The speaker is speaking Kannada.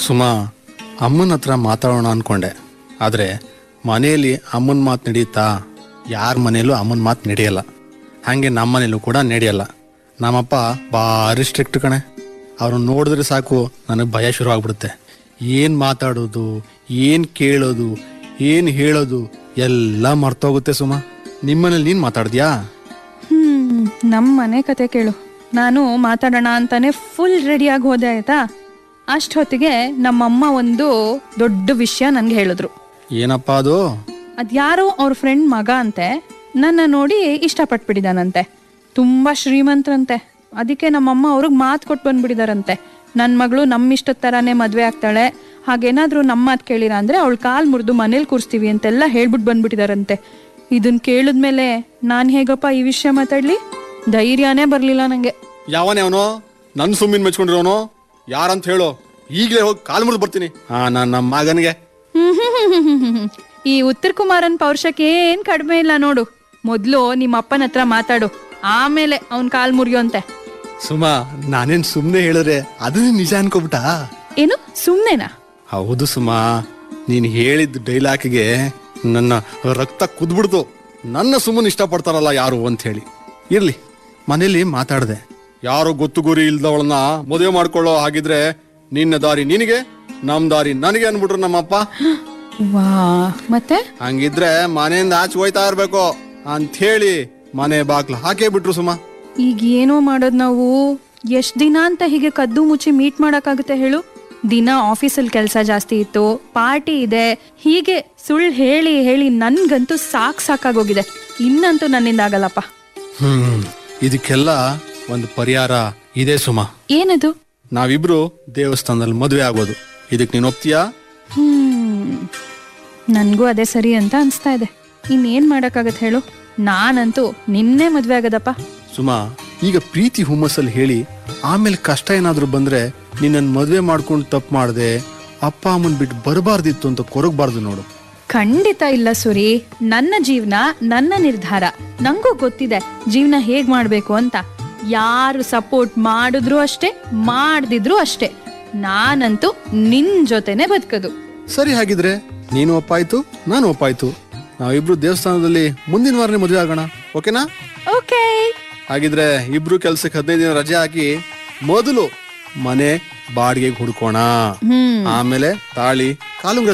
ಸುಮಾ ಅಮ್ಮನ ಹತ್ರ ಮಾತಾಡೋಣ ಅನ್ಕೊಂಡೆ ಆದರೆ ಮನೆಯಲ್ಲಿ ಅಮ್ಮನ ಮಾತು ನಡೀತಾ ಯಾರ ಮನೆಯಲ್ಲೂ ಅಮ್ಮನ ಮಾತು ನಡೆಯಲ್ಲ ಹಾಗೆ ನಮ್ಮ ಮನೇಲೂ ಕೂಡ ನಡೆಯಲ್ಲ ನಮ್ಮಪ್ಪ ಭಾರಿ ಸ್ಟ್ರಿಕ್ಟ್ ಕಣೆ ಅವ್ರನ್ನ ನೋಡಿದ್ರೆ ಸಾಕು ನನಗೆ ಭಯ ಶುರು ಆಗ್ಬಿಡುತ್ತೆ ಏನು ಮಾತಾಡೋದು ಏನು ಕೇಳೋದು ಏನು ಹೇಳೋದು ಎಲ್ಲ ಮರ್ತೋಗುತ್ತೆ ಸುಮಾ ನಿಮ್ಮನೇಲಿ ನೀನು ಮಾತಾಡ್ದ್ಯಾ ಹ್ಮ್ ನಮ್ಮ ಮನೆ ಕತೆ ಕೇಳು ನಾನು ಮಾತಾಡೋಣ ಅಂತಾನೆ ಫುಲ್ ರೆಡಿಯಾಗಿ ಹೋದೆ ಆಯ್ತಾ ಅಷ್ಟೊತ್ತಿಗೆ ನಮ್ಮಮ್ಮ ಒಂದು ದೊಡ್ಡ ವಿಷಯ ನನ್ಗೆ ಹೇಳಿದ್ರು ಏನಪ್ಪ ಅದು ಅದ್ಯಾರೋ ಅವ್ರ ಫ್ರೆಂಡ್ ಮಗ ಅಂತೆ ನನ್ನ ನೋಡಿ ಇಷ್ಟಪಟ್ಬಿಟ್ಟಿದಾನಂತೆ ತುಂಬಾ ಶ್ರೀಮಂತರಂತೆ ಅದಕ್ಕೆ ನಮ್ಮಮ್ಮ ಅವ್ರಿಗೆ ಮಾತು ಕೊಟ್ಟು ಬಂದ್ಬಿಟ್ಟಿದಾರಂತೆ ನನ್ನ ಮಗಳು ನಮ್ಮ ಇಷ್ಟದ ಥರಾನೇ ಮದುವೆ ಆಗ್ತಾಳೆ ಹಾಗೇನಾದ್ರೂ ನಮ್ಮ ಮಾತು ಕೇಳಿರ ಅಂದ್ರೆ ಅವಳು ಕಾಲ್ ಮುರಿದು ಮನೇಲಿ ಕೂರಿಸ್ತೀವಿ ಅಂತೆಲ್ಲ ಹೇಳ್ಬಿಟ್ಟು ಬಂದ್ಬಿಟ್ಟಿದಾರಂತೆ ಇದನ್ನ ಕೇಳಿದ್ಮೇಲೆ ನಾನು ಹೇಗಪ್ಪ ಈ ವಿಷಯ ಮಾತಾಡ್ಲಿ ಧೈರ್ಯನೇ ಬರಲಿಲ್ಲ ನನಗೆ ಯಾವನೇ ಅವನು ನನ್ನ ಸುಮ್ಮಿನ ಮೆಚ್ಕೊಂಡಿರೋನು ಯಾರಂತ ಹೇಳು ಈಗಲೇ ಹೋಗಿ ಕಾಲು ಮುರಿದು ಬರ್ತೀನಿ ಹಾ ನಾನು ನಮ್ಮ ಮಗನಿಗೆ ಈ ಉತ್ತರ ಕುಮಾರನ್ ಪೌರುಷಕ್ಕೆ ಏನ್ ಕಡಿಮೆ ಇಲ್ಲ ನೋಡು ಮೊದ್ಲು ನಿಮ್ಮ ಅಪ್ಪನ ಹತ್ರ ಮಾತಾಡು ಆಮೇಲೆ ಅವನ್ ಕಾಲ್ ಮುರಿಯೋಂತೆ ಸುಮಾ ನಾನೇನ್ ಸುಮ್ಮನೆ ಹೇಳಿದ್ರೆ ಅದನ್ನ ನಿಜ ಅನ್ಕೋಬಿಟ್ಟ ಏನು ಸುಮ್ನೆನಾ ಹೌದು ಸುಮಾ ನೀನ್ ಹೇಳಿದ ಡೈಲಾಕ್ಗೆ ನನ್ನ ರಕ್ತ ಕುದ್ಬಿಡ್ತು ನನ್ನ ಸುಮ್ಮನೆ ಇಷ್ಟಪಡ್ತಾರಲ್ಲ ಯಾರು ಅಂತ ಹೇಳಿ ಇರ್ಲಿ ಮನೇಲಿ ಮಾತಾಡ್ದೆ ಯಾರು ಗೊತ್ತು ಗುರಿ ಇಲ್ದವಳನ್ನ ಮದುವೆ ಮಾಡ್ಕೊಳ್ಳೋ ಹಾಗಿದ್ರೆ ನಿನ್ನ ದಾರಿ ನಿನಗೆ ನಮ್ ದಾರಿ ನನಗೆ ಅನ್ಬಿಟ್ರು ನಮ್ಮಪ್ಪ ವಾ ಮತ್ತೆ ಹಂಗಿದ್ರೆ ಮನೆಯಿಂದ ಆಚೆ ಹೋಯ್ತಾ ಇರ್ಬೇಕು ಅಂಥೇಳಿ ಮನೆ ಬಾಗ್ಲು ಹಾಕೇ ಬಿಟ್ರು ಸುಮಾ ಈಗ ಏನೋ ಮಾಡೋದ್ ನಾವು ಎಷ್ಟ್ ದಿನ ಅಂತ ಹೀಗೆ ಕದ್ದು ಮುಚ್ಚಿ ಮೀಟ್ ಮಾಡಕ್ಕಾಗುತ್ತೆ ಹೇಳು ದಿನ ಆಫೀಸಲ್ಲಿ ಕೆಲಸ ಜಾಸ್ತಿ ಇತ್ತು ಪಾರ್ಟಿ ಇದೆ ಹೀಗೆ ಸುಳ್ಳು ಹೇಳಿ ಹೇಳಿ ನನ್ಗಂತೂ ಸಾಕ್ ಸಾಕಾಗೋಗಿದೆ ಇನ್ನಂತೂ ನನ್ನಿಂದ ಆಗಲ್ಲಪ್ಪ ಹ್ಮ್ ಇದಕ್ಕೆಲ್ಲ ಒಂದು ಪರಿಹಾರ ಇದೆ ಸುಮಾ ಏನದು ನಾವಿಬ್ರು ದೇವಸ್ಥಾನದಲ್ಲಿ ಮದುವೆ ಆಗೋದು ಇದಕ್ಕೆ ನೀನು ಒಪ್ತೀಯಾ ಹ್ಮ್ ನನ್ಗೂ ಅದೇ ಸರಿ ಅಂತ ಅನ್ಸ್ತಾ ಇದೆ ಇನ್ನೇನ್ ಮಾಡಕ್ಕಾಗತ್ತೆ ಹೇಳು ನಾನಂತೂ ನಿನ್ನೆ ಮದ್ವೆ ಆಗದಪ್ಪ ಸುಮಾ ಈಗ ಪ್ರೀತಿ ಹುಮ್ಮಸ್ಸಲ್ಲಿ ಹೇಳಿ ಆಮೇಲೆ ಕಷ್ಟ ಏನಾದ್ರೂ ಬಂದ್ರೆ ನಿನ್ನನ್ನು ಮದುವೆ ಮಾಡ್ಕೊಂಡು ತಪ್ಪು ಮಾಡ್ದೆ ಅಪ್ಪ ಅಮ್ಮನ್ ಬಿಟ್ಟು ಬರಬಾರ್ದಿತ್ತು ಅಂತ ಕೊರಗಬಾರ್ದು ನೋಡು ಖಂಡಿತ ಇಲ್ಲ ಸುರಿ ನನ್ನ ಜೀವನ ನನ್ನ ನಿರ್ಧಾರ ನಂಗೂ ಗೊತ್ತಿದೆ ಜೀವನ ಹೇಗ್ ಮಾಡ್ಬೇಕು ಅಂತ ಯಾರು ಸಪೋರ್ಟ್ ಮಾಡಿದ್ರು ಅಷ್ಟೇ ಮಾಡ್ದಿದ್ರು ಅಷ್ಟೇ ನಾನಂತೂ ನಿನ್ ಜೊತೆನೆ ಬದುಕದು ಸರಿ ಹಾಗಿದ್ರೆ ನೀನು ಒಪ್ಪಾಯ್ತು ನಾನು ಒಪ್ಪಾಯ್ತು ನಾವಿಬ್ರು ದೇವಸ್ಥಾನದಲ್ಲಿ ಮುಂದಿನ ವಾರನೇ ಮದುವೆ ಆಗೋಣ ಓಕೆನಾ ಓಕೆ ಹಾಗಿದ್ರೆ ಇಬ್ರು ಕೆಲ್ಸಕ್ಕೆ ಹದಿನೈದು ದಿನ ರಜೆ ಹಾಕಿ ಮೊದಲು ಮನೆ ಬಾಡಿಗೆಗೆ ಹುಡ್ಕೋಣ ಹ್ಮ್ ಆಮೇಲೆ ತಾಳಿ ಕಾಲುಂಗ್ರ